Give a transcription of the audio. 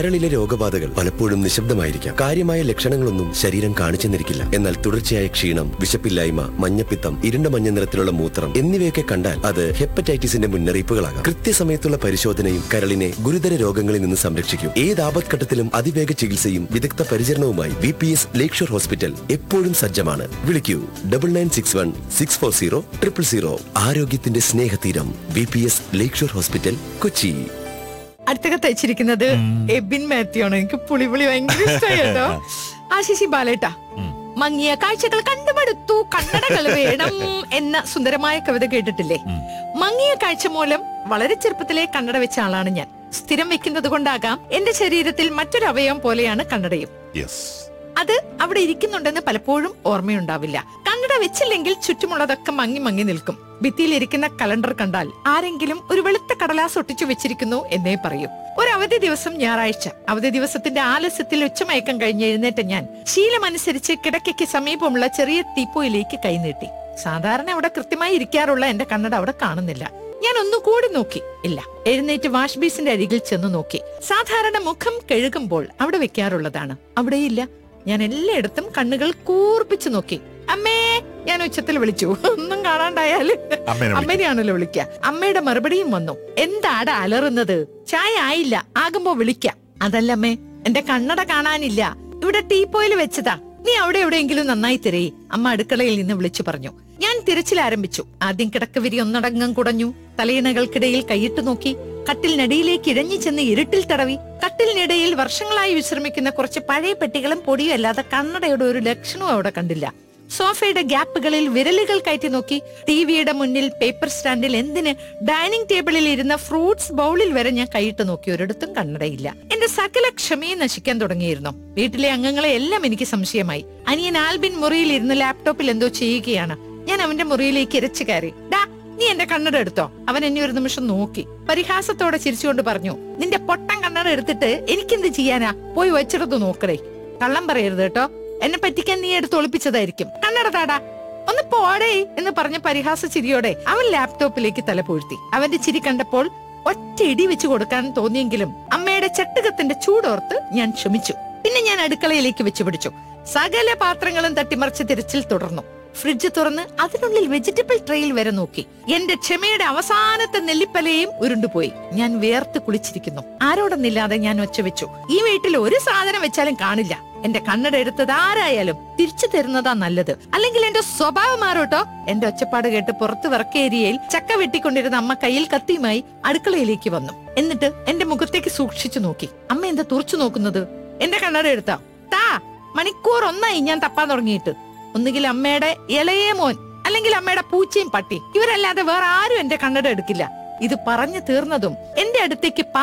കരളിലെ രോഗബാധകൾ പലപ്പോഴും നിശബ്ദമായിരിക്കാം കാര്യമായ ലക്ഷണങ്ങളൊന്നും ശരീരം കാണിച്ചെന്നിരിക്കില്ല എന്നാൽ തുടർച്ചയായ ക്ഷീണം വിശപ്പില്ലായ്മ മഞ്ഞപ്പിത്തം ഇരുണ്ട മഞ്ഞ നിറത്തിലുള്ള മൂത്രം എന്നിവയൊക്കെ കണ്ടാൽ അത് ഹെപ്പറ്റൈറ്റിസിന്റെ മുന്നറിയിപ്പുകളാകാം കൃത്യസമയത്തുള്ള പരിശോധനയും കരളിനെ ഗുരുതര രോഗങ്ങളിൽ നിന്ന് സംരക്ഷിക്കും ഏത് ആപത്ഘട്ടത്തിലും അതിവേഗ ചികിത്സയും വിദഗ്ധ പരിചരണവുമായി V P S Lakeshore hospital എപ്പോഴും സജ്ജമാണ് വിളിക്കൂ double nine six one six four zero triple zero ആരോഗ്യത്തിന്റെ സ്നേഹതീരം V P S Lakeshore hospital Kochi അടുത്തൊക്കെ തയ്ച്ചിരിക്കുന്നത് എബിൻ മാത്യു ആണ് എനിക്ക് പുളിപുളി ഭയങ്കര ഇഷ്ടമായി കേട്ടോ ആശിഷി ബാലേട്ടാ മങ്ങിയ കാഴ്ചകൾ കണ്ടുപടുത്തു കണ്ണടകൾ വേണം എന്ന സുന്ദരമായ കവിത കേട്ടിട്ടില്ലേ മങ്ങിയ കാഴ്ച മൂലം വളരെ ചെറുപ്പത്തിലെ കണ്ണട വെച്ച ആളാണ് ഞാൻ സ്ഥിരം വെക്കുന്നത് കൊണ്ടാകാം എന്റെ ശരീരത്തിൽ മറ്റൊരു അവയവം പോലെയാണ് കണ്ണടയും യെസ് അത് അവിടെ ഇരിക്കുന്നുണ്ടെന്ന് പലപ്പോഴും ഓർമ്മയുണ്ടാവില്ല കണ്ണട വെച്ചില്ലെങ്കിൽ ചുറ്റുമുള്ളതൊക്കെ മങ്ങി മങ്ങി നിൽക്കും ഭിത്തിയിൽ ഇരിക്കുന്ന കലണ്ടർ കണ്ടാൽ ആരെങ്കിലും ഒരു വെളുത്ത കടലാസ് ഒട്ടിച്ചു വെച്ചിരിക്കുന്നു എന്നേ പറയൂ ഒരു അവധി ദിവസം ഞായറാഴ്ച അവധി ദിവസത്തിന്റെ ആലസ്യത്തിൽ ഉച്ചമയക്കം കഴിഞ്ഞ് എഴുന്നേറ്റ ഞാൻ ശീലമനുസരിച്ച് കിടക്കയ്ക്ക് സമീപമുള്ള ചെറിയ തീപ്പോയിലേക്ക് കൈനീട്ടി സാധാരണ അവിടെ കൃത്യമായി ഇരിക്കാറുള്ള എന്റെ കണ്ണട അവിടെ കാണുന്നില്ല ഞാൻ ഒന്നുകൂടി നോക്കി ഇല്ല എഴുന്നേറ്റ് വാഷ് ബേസിന്റെ അരികിൽ ചെന്ന് നോക്കി സാധാരണ മുഖം കഴുകുമ്പോൾ അവിടെ വെക്കാറുള്ളതാണ് അവിടെയില്ല ഞാൻ എല്ലായിടത്തും കണ്ണുകൾ കൂർപ്പിച്ചു നോക്കി അമ്മേ ഞാൻ ഉച്ചത്തിൽ വിളിച്ചു ഒന്നും കാണാണ്ടായാല് അമ്മേനെ വിളിക്കും. അമ്മേനെയാണല്ലോ വിളിക്ക അമ്മയുടെ മറുപടിയും വന്നു എന്താടാ അലറുന്നത് ചായ ആയില്ല ആകുമ്പോ വിളിക്കാം അതല്ല അമ്മേ എന്റെ കണ്ണട കാണാനില്ല ഇവിടെ ടീപ്പോയിൽ വെച്ചതാ നീ അവിടെ എവിടെയെങ്കിലും നന്നായി തിരയി അമ്മ അടുക്കളയിൽ നിന്ന് വിളിച്ചു പറഞ്ഞു ഞാൻ തിരച്ചിൽ ആരംഭിച്ചു ആദ്യം കിടക്കവിരി ഒന്നടങ്കം കുടഞ്ഞു തലയിണകൾക്കിടയിൽ കൈയിട്ട് നോക്കി കട്ടിലിനടിയിലേക്ക് ഇഴഞ്ഞു ചെന്ന് ഇരുട്ടിൽ തടവി കട്ടിലിനിടയിൽ വർഷങ്ങളായി വിശ്രമിക്കുന്ന കുറച്ച് പഴയ പെട്ടികളും പൊടിയും അല്ലാതെ കണ്ണടയുടെ ഒരു ലക്ഷണവും അവിടെ കണ്ടില്ല സോഫയുടെ ഗ്യാപ്പുകളിൽ വിരലുകൾ കയറ്റി നോക്കി ടിവിയുടെ മുന്നിൽ പേപ്പർ സ്റ്റാൻഡിൽ എന്തിന് ഡൈനിങ് ടേബിളിൽ ഇരുന്ന ഫ്രൂട്ട്സ് ബൗളിൽ വരെ ഞാൻ കൈയിട്ട് നോക്കി ഒരിടത്തും കണ്ണടയില്ല എന്റെ സകല ക്ഷമയും നശിക്കാൻ തുടങ്ങിയിരുന്നു വീട്ടിലെ അംഗങ്ങളെ എല്ലാം എനിക്ക് സംശയമായി അനിയൻ ആൽബിൻ മുറിയിൽ ഇരുന്ന് ലാപ്ടോപ്പിൽ എന്തോ ചെയ്യുകയാണ് ഞാൻ അവന്റെ മുറിയിലേക്ക് ഇരച്ചു കയറി ഡാ നീ എന്റെ കണ്ണട എടുത്തോ അവൻ എന്നെ ഒരു നിമിഷം നോക്കി പരിഹാസത്തോടെ ചിരിച്ചുകൊണ്ട് പറഞ്ഞു നിന്റെ പൊട്ടൻ കണ്ണട എടുത്തിട്ട് എനിക്കെന്ത് ചെയ്യാനാ പോയി വെച്ചിടത്ത് നോക്കടേ കള്ളം പറയരുത് കേട്ടോ എന്നെ പറ്റിക്കാൻ നീ എടുത്ത് ഒളിപ്പിച്ചതായിരിക്കും കണ്ണട താടാ ഒന്ന് പോടേ എന്ന് പറഞ്ഞ പരിഹാസ ചിരിയോടെ അവൻ ലാപ്ടോപ്പിലേക്ക് തല പൂഴ്ത്തി അവന്റെ ചിരി കണ്ടപ്പോൾ ഒറ്റ ഇടി വെച്ച് കൊടുക്കാൻ തോന്നിയെങ്കിലും അമ്മയുടെ ചട്ടുകത്തിന്റെ ചൂടോർത്ത് ഞാൻ ക്ഷമിച്ചു പിന്നെ ഞാൻ അടുക്കളയിലേക്ക് വെച്ച് പിടിച്ചു സകല പാത്രങ്ങളും തട്ടിമറിച്ച് തിരച്ചിൽ തുടർന്നു ഫ്രിഡ്ജ് തുറന്ന് അതിനുള്ളിൽ വെജിറ്റബിൾ ട്രെയിൽ വരെ നോക്കി എന്റെ ക്ഷമയുടെ അവസാനത്തെ നെല്ലിപ്പലയും ഉരുണ്ടുപോയി ഞാൻ വേർത്ത് കുളിച്ചിരിക്കുന്നു ആരോടൊന്നില്ലാതെ ഞാൻ ഒച്ച വെച്ചു ഈ വീട്ടിൽ ഒരു സാധനം വെച്ചാലും കാണില്ല എന്റെ കണ്ണട എടുത്തത് ആരായാലും തിരിച്ചു തരുന്നതാ നല്ലത് അല്ലെങ്കിൽ എന്റെ സ്വഭാവം മാറോട്ടോ എന്റെ ഒച്ചപ്പാട് കേട്ട് പുറത്ത് വർക്കേരിയയിൽ ചക്ക വെട്ടിക്കൊണ്ടിരുന്ന അമ്മ കയ്യിൽ കത്തിയുമായി അടുക്കളയിലേക്ക് വന്നു എന്നിട്ട് എന്റെ മുഖത്തേക്ക് സൂക്ഷിച്ചു നോക്കി അമ്മ എന്താ തുറച്ചു നോക്കുന്നത് എന്റെ കണ്ണട എടുത്താ താ മണിക്കൂർ ഒന്നായി ഞാൻ തപ്പാൻ തുടങ്ങിയിട്ട് ഒന്നുകിൽ അമ്മയുടെ ഇളയ മോൻ അല്ലെങ്കിൽ അമ്മയുടെ പൂച്ചയും പട്ടി ഇവരല്ലാതെ വേറെ ആരും എന്റെ കണ്ണട എടുക്കില്ല ഇത് പറഞ്ഞു തീർന്നതും എന്റെ അടുത്തേക്ക്